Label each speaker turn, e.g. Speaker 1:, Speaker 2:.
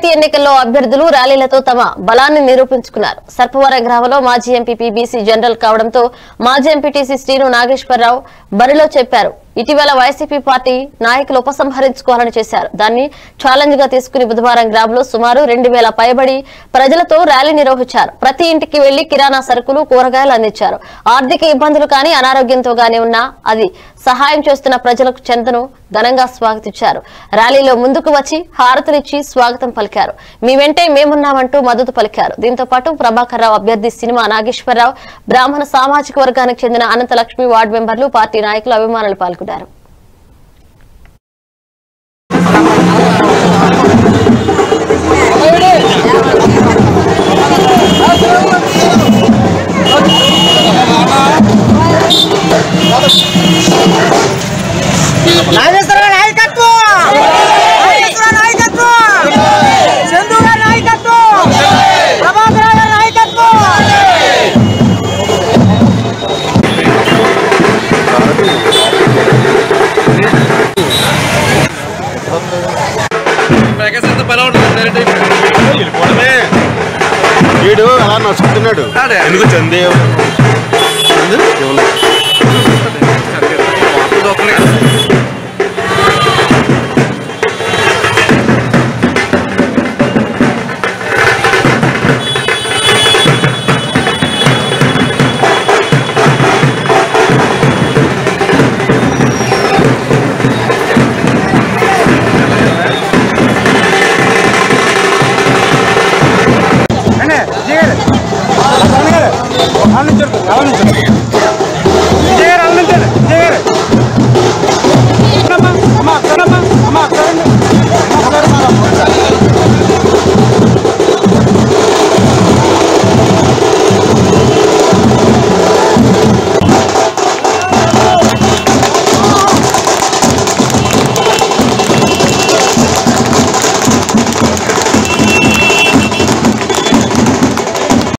Speaker 1: పంచాయతీ ఎన్నికల్లో అభ్యర్థులు ర్యాలీలతో తమ బలాన్ని నిరూపించుకున్నారు సర్పవరం గ్రామంలో మాజీ ఎంపీ బీసీ జనరల్ కావడంతో మాజీ ఎంపీటీసీ శ్రీను నాగేశ్వరరావు బరిలో చెప్పారు ఇటీవల వైసీపీ పార్టీ నాయకులు ఉపసంహరించుకోవాలని చేశారు దాన్ని ఛాలెంజ్ గా తీసుకుని బుధవారం గ్రామంలో సుమారు రెండు వేల పైబడి ప్రజలతో ర్యాలీ నిర్వహించారు ప్రతి ఇంటికి వెళ్లి కిరాణా సరుకులు కూరగాయలు అందించారు ఆర్థిక ఇబ్బందులు కానీ అనారోగ్యంతో గానీ ఉన్నా అది సహాయం చేస్తున్న ప్రజలకు చెంతను ఘనంగా స్వాగతించారు ర్యాలీలో ముందుకు వచ్చి హారతులిచ్చి స్వాగతం పలికారు మీ వెంటే మేమున్నామంటూ మద్దతు పలికారు దీంతో పాటు ప్రభాకర్ రావు అభ్యర్థి సినిమా నాగేశ్వరరావు బ్రాహ్మణ సామాజిక వర్గానికి చెందిన అనంతలక్ష్మి వార్డు మెంబర్లు పార్టీ నాయకులు అభిమానులు పాల్గొన్నారు
Speaker 2: నాగేశ్వర నాయకత్వం నాగేశ్వర నాయకత్వం చందు గారి నాయకత్వం ప్రభాకర్ గారి నాయకత్వం
Speaker 3: ప్యాకేజ్ ఎంత బలం ఉంటుంది డైరెక్ట్
Speaker 4: వెళ్ళిపోవడమే వీడు అలా నడుచుకుంటున్నాడు
Speaker 3: అదే.
Speaker 4: ఎందుకు చందే
Speaker 3: వార్తలు చూస్తున్నాయి కదా.